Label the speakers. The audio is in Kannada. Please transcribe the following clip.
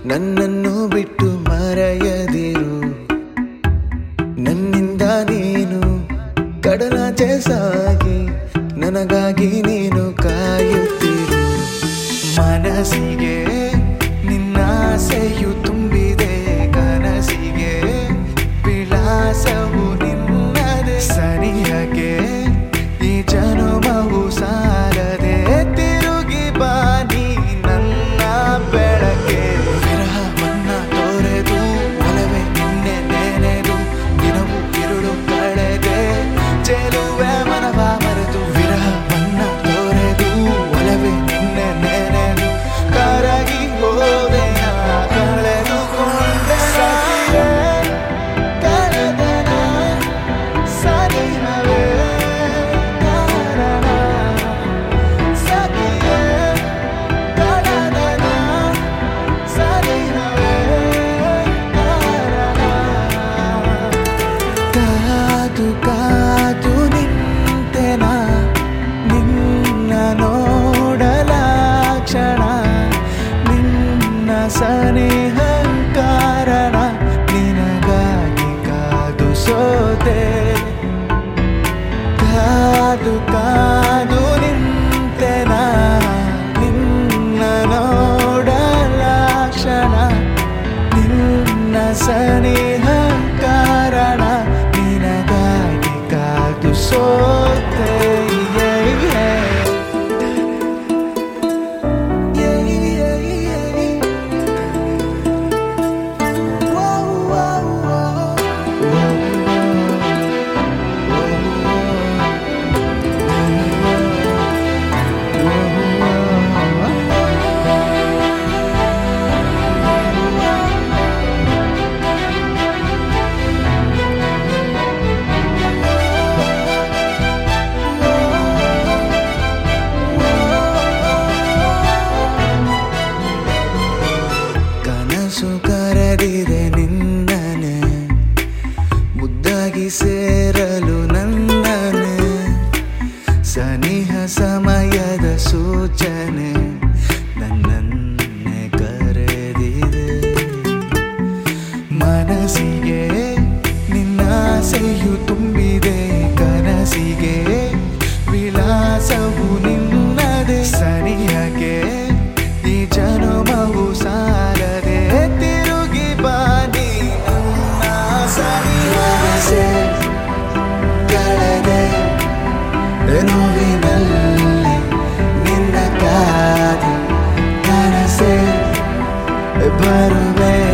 Speaker 1: ನನ್ನನ್ನು ಬಿಟ್ಟು ಮರೆಯದಿರು ನನ್ನಿಂದ ನೀನು ಕಡಲಾಚೆ ಸಾಗಿ ನನಗಾಗಿ ನೀನು ಕಾಯುತ್ತಿರು ಮನಸ್ಸಿಗೆ ನಿನ್ನಾಸೆಯು ತುಂಬಿದೆ ಕನಸಿಗೆ ವಿಳಾಸವು ನಿನ್ನದೆ ಸನಿಹಕ್ಕೆ ಈ ಜನುಮವು ಸಾಲದೆ ತಿರುಗಿ ಬಾನಿ ನನ್ನ ಬೆಳಕೆ ವಿರಹವನ್ನ ತೋರೆದು ಒಲವೇ ನಿನ್ನೆ ನೆನೆದು ದಿನವು ಇರುಳು ಕಳೆದೆ ಚೆಲುವೆ ಮನವ ಮರೆತು ವಿರಹವನ್ನ ತೋರೆದು ಒಲವೇ ನಿನ್ನೆ ನೆನೆದು ಕರಗಿ ಹೋದೆ ನಾ ಕಳೆದುಕೊಂಡೆ ಸಖಿಯೇ, ಕಳೆದೆನ ಸನಿಹವೇ ಕಾರಣ ಸಖಿಯೇ, ಕಳೆದೆನ ಸನಿಹವೇ ಕಾರಣ ಕಾದು ಕಾದು ನಿಂತೆನ ನಿನ್ನ ನೋಡಲ ಕ್ಷಣ ನಿನ್ನ ಸನಿಹ ಕಾರಣ ನಿನಗಾಗಿ ಕಾದು ಸೋತೆ ಕಾದು ಕಾದು ನಿಂತೆನ ನಿನ್ನ ನೋಡಲ ಕ್ಷಣ ನಿನ್ನ ಸನಿಹ ಕಾರಣ ನಿನಗಾಗಿ ಕಾದು ಸೋತೆ Yeah, yeah. Yeah, yeah, yeah. Whoa, whoa, whoa. ಕನಸು ಕರೆದಿದೆ ನಿನ್ನನೆ ಮುದ್ದಾಗಿ ಸೇರಲು ನನ್ನನೆ ಸನಿಹ ಸಮಯದ ಸೂಚನೆ ನನ್ನನ್ನೇ ಕರೆದಿದೆ ಮನಸ್ಸಿಗೆ ನಿನ್ನಾಸೆಯು ತುಂಬಿದೆ ಕನಸಿಗೆ ವಿಳಾಸವು ನಿನ್ನದೆ ಸನಿಹಕ್ಕೆ ಈ ಜನುಮವು ಸಾಲದೆ ತಿರುಗಿ ಬಾನಿ ನನ್ನ ಸನಿಹಾಸೆ ಕಳೆದೆ ನೋವಿನಲ್ಲಿ ನಿನ್ನ ಕಾದಿ ಕನಸೆ ಬರುವೆ